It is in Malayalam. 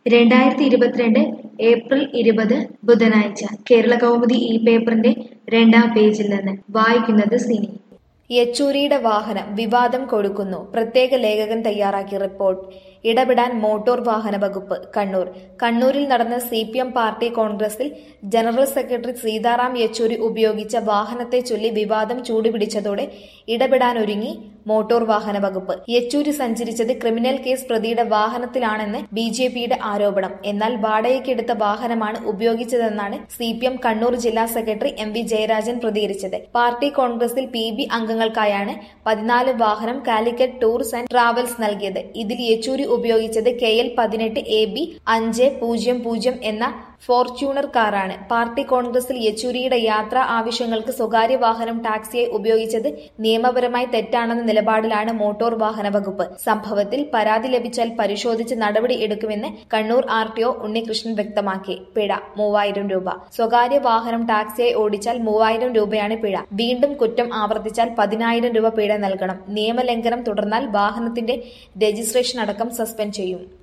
രണ്ടായിരത്തി ഇരുപത്തിരണ്ട് ഏപ്രിൽ ഇരുപത് ബുധനാഴ്ച കേരള കൗമുദി ഈ പേപ്പറിന്റെ രണ്ടാം പേജിൽ നിന്ന് വായിക്കുന്നത് സിനി യെച്ചൂരിയുടെ വാഹനം വിവാദം കൊടുക്കുന്നു പ്രത്യേക ലേഖകൻ തയ്യാറാക്കിയ റിപ്പോർട്ട് ഇടപെടാൻ മോട്ടോർ വാഹന വകുപ്പ് കണ്ണൂർ കണ്ണൂരിൽ നടന്ന സി പി എം പാർട്ടി കോൺഗ്രസിൽ ജനറൽ സെക്രട്ടറി സീതാറാം യെച്ചൂരി ഉപയോഗിച്ച വാഹനത്തെ ചൊല്ലി വിവാദം ചൂടുപിടിച്ചതോടെ ഇടപെടാനൊരുങ്ങി മോട്ടോർ വാഹന വകുപ്പ് യെച്ചൂരി സഞ്ചരിച്ചത് ക്രിമിനൽ കേസ് പ്രതിയുടെ വാഹനത്തിലാണെന്ന് ബി ജെ പിയുടെ ആരോപണം എന്നാൽ വാടകയ്ക്കെടുത്ത വാഹനമാണ് ഉപയോഗിച്ചതെന്നാണ് സി പി എം കണ്ണൂർ ജില്ലാ സെക്രട്ടറി എം വി ജയരാജൻ പ്രതികരിച്ചത് പാർട്ടി കോൺഗ്രസിൽ പി ബി അംഗങ്ങൾക്കായാണ് പതിനാല് വാഹനം കാലിക്കറ്റ് ടൂർസ് ആൻഡ് ട്രാവൽസ് നൽകിയത് ഇതിൽ യെച്ചൂരി ഉപയോഗിച്ചത് കെ എൽ പതിനെട്ട് എ ബി അഞ്ച് പൂജ്യം പൂജ്യം എന്ന ഫോർച്യൂണർ കാറാണ് പാർട്ടി കോൺഗ്രസിൽ യെച്ചൂരിയുടെ യാത്രാ ആവശ്യങ്ങൾക്ക് സ്വകാര്യ വാഹനം ടാക്സിയായി ഉപയോഗിച്ചത് നിയമപരമായി തെറ്റാണെന്ന നിലപാടിലാണ് മോട്ടോർ വാഹന വകുപ്പ് സംഭവത്തിൽ പരാതി ലഭിച്ചാൽ പരിശോധിച്ച് നടപടി എടുക്കുമെന്ന് Kannur R T O Unnikrishnan വ്യക്തമാക്കി പിഴ മൂവായിരം രൂപ സ്വകാര്യ വാഹനം ടാക്സിയായി ഓടിച്ചാൽ മൂവായിരം രൂപയാണ് പിഴ വീണ്ടും കുറ്റം ആവർത്തിച്ചാൽ പതിനായിരം രൂപ പിഴ നൽകണം നിയമലംഘനം തുടർന്നാൽ വാഹനത്തിന്റെ രജിസ്ട്രേഷൻ അടക്കം സസ്പെൻഡ് ചെയ്യും